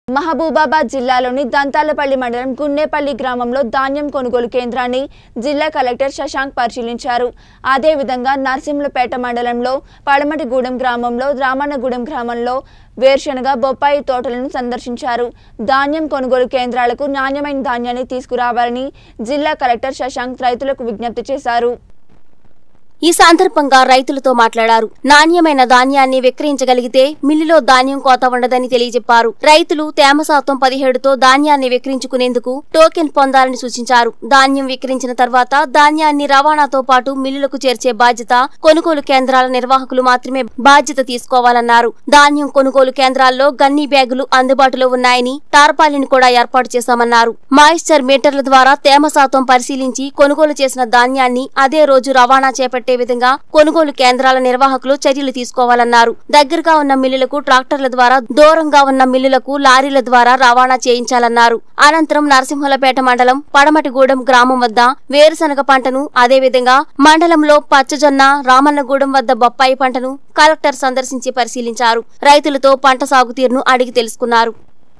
మహబూబాబాద్ జిల్లాలోని దంతాలపల్లి మండలం గున్నేపల్లి గ్రామంలో ధాన్యం కొనుగోలు కేంద్రాన్ని జిల్లా కలెక్టర్ శశాంక్ పరిశీలించారు అదేవిధంగా నరసింహులపేట మండలంలో పడమటిగూడెం గ్రామంలో రామన్నగూడెం గ్రామంలో వేరుశనగ బొప్పాయి తోటలను సందర్శించారు ధాన్యం కొనుగోలు కేంద్రాలకు నాణ్యమైన ధాన్యాన్ని తీసుకురావాలని జిల్లా కలెక్టర్ శశాంక్ రైతులకు విజ్ఞప్తి చేశారు ఈ సందర్భంగా రైతులతో మాట్లాడారు నాణ్యమైన ధాన్యాన్ని విక్రయించగలిగితే మిల్లులో ధాన్యం కోత ఉండదని తెలియజెప్పారు రైతులు తేమ శాతం పదిహేడుతో ధాన్యాన్ని విక్రయించుకునేందుకు టోకెన్ పొందాలని సూచించారు ధాన్యం విక్రయించిన తర్వాత ధాన్యాన్ని రవాణాతో పాటు మిల్లులకు చేర్చే బాధ్యత కొనుగోలు కేంద్రాల నిర్వాహకులు మాత్రమే బాధ్యత తీసుకోవాలన్నారు ధాన్యం కొనుగోలు కేంద్రాల్లో గన్నీ బ్యాగులు అందుబాటులో ఉన్నాయని టార్పాలిని కూడా ఏర్పాటు చేశామన్నారు మాయిశ్చర్ మీటర్ల ద్వారా తేమ శాతం పరిశీలించి కొనుగోలు చేసిన ధాన్యాన్ని అదే రోజు రవాణా చేపట్టే విధంగా కొనుగోలు కేంద్రాల నిర్వాహకులు చర్యలు తీసుకోవాలన్నారు దగ్గరగా ఉన్న మిల్లులకు ట్రాక్టర్ల ద్వారా దూరంగా ఉన్న మిల్లులకు లారీల ద్వారా రవాణా చేయించాలన్నారు అనంతరం నరసింహులపేట మండలం పడమటిగూడెం గ్రామం వద్ద వేరుశనగ పంటను అదేవిధంగా మండలంలో పచ్చజొన్న రామన్నగూడెం వద్ద బొప్పాయి పంటను కలెక్టర్ సందర్శించి పరిశీలించారు రైతులతో పంట సాగు తీరును అడిగి తెలుసుకున్నారు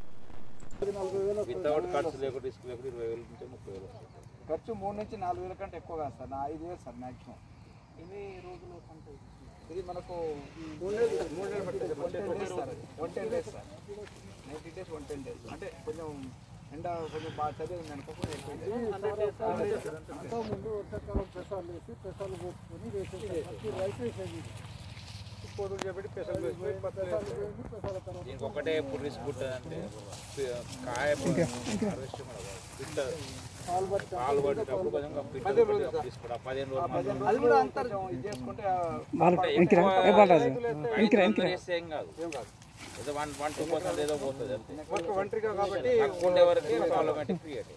వితౌట్ ఖర్చు లేకుండా రిస్క్ లేకుండా ఇరవై వేల నుంచి ముప్పై వేలు వస్తుంది ఖర్చు మూడు నుంచి నాలుగు వేల కంటే ఎక్కువ కాదు సార్ నా ఐదు వేలు సార్ మ్యాక్సిమం ఎన్ని రోజులు పంట ఇది మనకు మూడు నెలలు మూడు నెలలు పడుతుంది one ten days sir one ten days sir ninety days one ten days అంటే కొంచెం ఎండ కొంచెం బాగా చదివి అనుకో కొంచెం ఎక్కువ ముందు వర్షాకాలం పెసాలు వేసి పెసాలు పోసుకొని వేసేసి రైస్ వేసేది కోతులు చెప్పి పెసలు వేసుకొని పత్తి పెసాలు వేసి పెసాల తర్వాత దీనికి ఒకటే ఎప్పుడు రిస్క్ ఉంటుంది అంటే కాయ harvest మన పిట్ట పాలు పట్టి పాలు పట్టేటప్పుడు కొంచెం పిట్ట ఒకటి తీసుకోవడం పదిహేను రోజులు మాత్రం అది కూడా అంతా ఇది చేసుకుంటే ఆ, ఐదు వందలు వేస్తే ఏం కాదు ఏదో వన్ వన్ టూ పర్సెంట్ ఏదో పోతుంది అంతే వర్క్ ఒంటరిగా కాబట్టి తక్కువ ఉండే వరకు ప్రాబ్లమేటిక్ క్రియేట్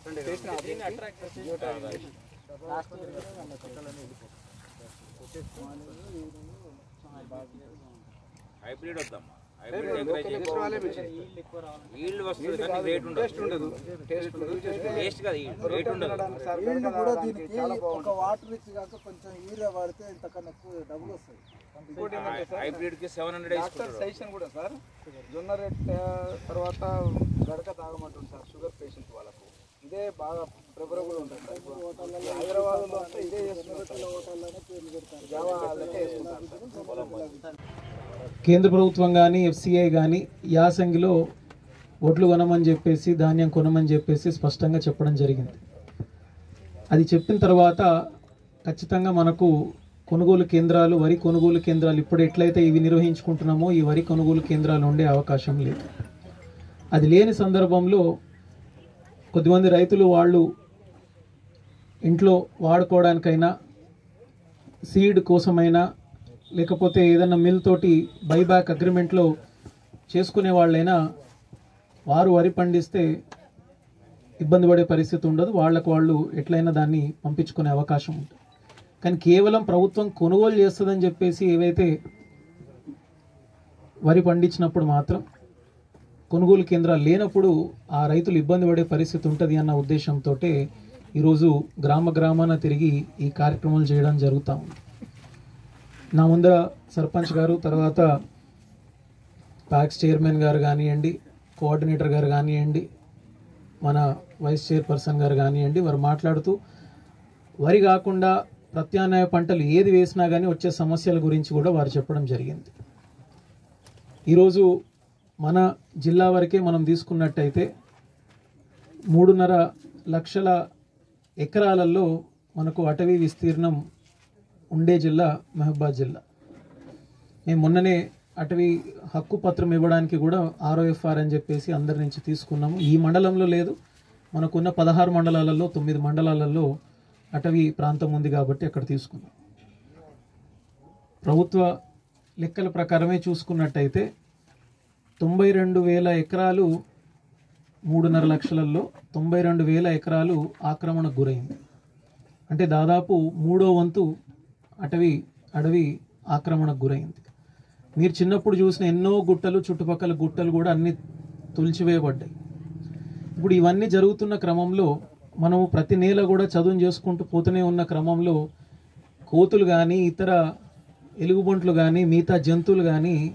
హైబ్రిడ్ వద్దమ్మా హైబ్రిడ్ ఎంకరేజ్ ఈల్డ్ వస్తుంది కానీ రేట్ ఉండదు టేస్ట్ ఉండదు టేస్ట్ కాదు రేట్ ఉండదు సార్ నీళ్లు కూడా దీనికి ఒక వాటర్ ఇచ్చి కాక కొంచెం యూరియా వాడితే ఇంతకన్నా ఎక్కువ డబ్బులు వస్తాయి ఇంకోటి ఏంటంటే సార్ హైబ్రిడ్ కి సెవెన్ హండ్రెడ్ డాక్టర్ సజెషన్ కూడా సార్ జొన్న రొట్టె తర్వాత గడక తాగమంటుంది సార్ షుగర్ పేషెంట్ వాళ్ళకు ఇదే బాగా ప్రిఫరబుల్ ఉంటుంది సార్ ఇప్పుడు హైదరాబాద్లో అంతా ఇదే చేస్తున్నారు సార్. హోటల్లోనే పేర్లు పెడతారు జావా వాళ్ళకే వేసుకుంటారు సార్. కేంద్ర ప్రభుత్వం కానీ ఎఫ్సిఐ కానీ యాసంగిలో ఒడ్లు కొనమని చెప్పేసి ధాన్యం కొనమని చెప్పేసి స్పష్టంగా చెప్పడం జరిగింది అది చెప్పిన తర్వాత ఖచ్చితంగా మనకు కొనుగోలు కేంద్రాలు వరి కొనుగోలు కేంద్రాలు ఇప్పుడు ఎట్లయితే ఇవి నిర్వహించుకుంటున్నామో ఈ వరి కొనుగోలు కేంద్రాలు ఉండే అవకాశం లేదు అది లేని సందర్భంలో కొద్దిమంది రైతులు వాళ్ళు ఇంట్లో వాడుకోవడానికైనా సీడ్ కోసమైనా లేకపోతే ఏదైనా మిల్ తోటి బైబ్యాక్ అగ్రిమెంట్లో చేసుకునే వాళ్ళైనా వారు వరి పండిస్తే ఇబ్బంది పడే పరిస్థితి ఉండదు వాళ్ళకు వాళ్ళు ఎట్లయినా దాన్ని పంపించుకునే అవకాశం ఉంటుంది కానీ కేవలం ప్రభుత్వం కొనుగోలు చేస్తుందని చెప్పేసి ఏవైతే వరి పండించినప్పుడు మాత్రం కొనుగోలు కేంద్రాలు లేనప్పుడు ఆ రైతులు ఇబ్బంది పడే పరిస్థితి ఉంటుంది అన్న ఉద్దేశంతో ఈరోజు గ్రామ గ్రామాన తిరిగి ఈ కార్యక్రమాలు చేయడం జరుగుతూ ఉంది నా ముందర సర్పంచ్ గారు తర్వాత ప్యాక్స్ చైర్మన్ గారు కానివ్వండి కోఆర్డినేటర్ గారు కానివ్వండి మన వైస్ చైర్పర్సన్ గారు కానివ్వండి వారు మాట్లాడుతూ వరి కాకుండా ప్రత్యామ్నాయ పంటలు ఏది వేసినా కానీ వచ్చే సమస్యల గురించి కూడా వారు చెప్పడం జరిగింది ఈరోజు మన జిల్లా వరకే మనం తీసుకున్నట్టయితే మూడున్నర లక్షల ఎకరాలలో మనకు అటవీ విస్తీర్ణం ఉండే జిల్లా మహబాద్ జిల్లా మేము మొన్ననే అటవీ హక్కు పత్రం ఇవ్వడానికి కూడా ఆర్ఓఎఫ్ఆర్ అని చెప్పేసి అందరి నుంచి తీసుకున్నాము ఈ మండలంలో లేదు మనకున్న పదహారు మండలాలలో తొమ్మిది మండలాలలో అటవీ ప్రాంతం ఉంది కాబట్టి అక్కడ తీసుకున్నాం ప్రభుత్వ లెక్కల ప్రకారమే చూసుకున్నట్టయితే తొంభై రెండు వేల ఎకరాలు మూడున్నర లక్షలలో తొంభై రెండు వేల ఎకరాలు ఆక్రమణకు గురైంది అంటే దాదాపు మూడో వంతు అటవీ అడవి ఆక్రమణకు గురైంది మీరు చిన్నప్పుడు చూసిన ఎన్నో గుట్టలు చుట్టుపక్కల గుట్టలు కూడా అన్ని తుల్చివేయబడ్డాయి ఇప్పుడు ఇవన్నీ జరుగుతున్న క్రమంలో మనము ప్రతి నెల కూడా చదువు చేసుకుంటూ పోతూనే ఉన్న క్రమంలో కోతులు కానీ ఇతర ఎలుగుబంట్లు కానీ మిగతా జంతువులు కానీ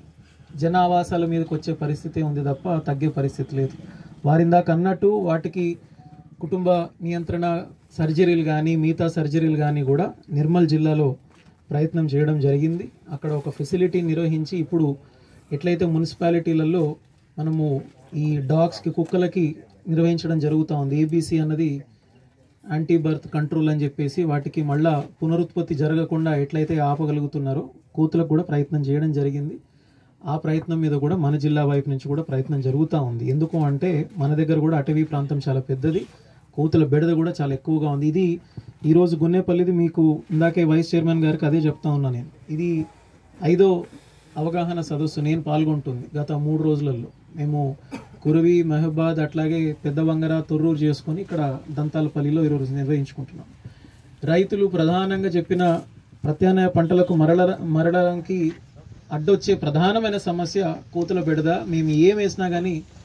జనావాసాల మీదకి వచ్చే పరిస్థితి ఉంది తప్ప తగ్గే పరిస్థితి లేదు వారిందాక అన్నట్టు వాటికి కుటుంబ నియంత్రణ సర్జరీలు కానీ మిగతా సర్జరీలు కానీ కూడా నిర్మల్ జిల్లాలో ప్రయత్నం చేయడం జరిగింది అక్కడ ఒక ఫెసిలిటీ నిర్వహించి ఇప్పుడు ఎట్లయితే మున్సిపాలిటీలలో మనము ఈ డాగ్స్కి కుక్కలకి నిర్వహించడం జరుగుతూ ఉంది ఏబీసీ అన్నది యాంటీ బర్త్ కంట్రోల్ అని చెప్పేసి వాటికి మళ్ళా పునరుత్పత్తి జరగకుండా ఎట్లయితే ఆపగలుగుతున్నారో కూతులకు కూడా ప్రయత్నం చేయడం జరిగింది ఆ ప్రయత్నం మీద కూడా మన జిల్లా వైపు నుంచి కూడా ప్రయత్నం జరుగుతూ ఉంది ఎందుకు అంటే మన దగ్గర కూడా అటవీ ప్రాంతం చాలా పెద్దది కోతుల బెడద కూడా చాలా ఎక్కువగా ఉంది ఇది ఈరోజు గున్నేపల్లిది మీకు ఇందాకే వైస్ చైర్మన్ గారికి అదే చెప్తా ఉన్నా నేను ఇది ఐదో అవగాహన సదస్సు నేను పాల్గొంటుంది గత మూడు రోజులలో మేము కురవి మహబాద్ అట్లాగే పెద్ద వంగర తొర్రూరు చేసుకొని ఇక్కడ దంతాలపల్లిలో ఈరోజు నిర్వహించుకుంటున్నాం రైతులు ప్రధానంగా చెప్పిన ప్రత్యామ్నాయ పంటలకు మరల మరడానికి అడ్డొచ్చే ప్రధానమైన సమస్య కోతుల బెడద మేము ఏం వేసినా కానీ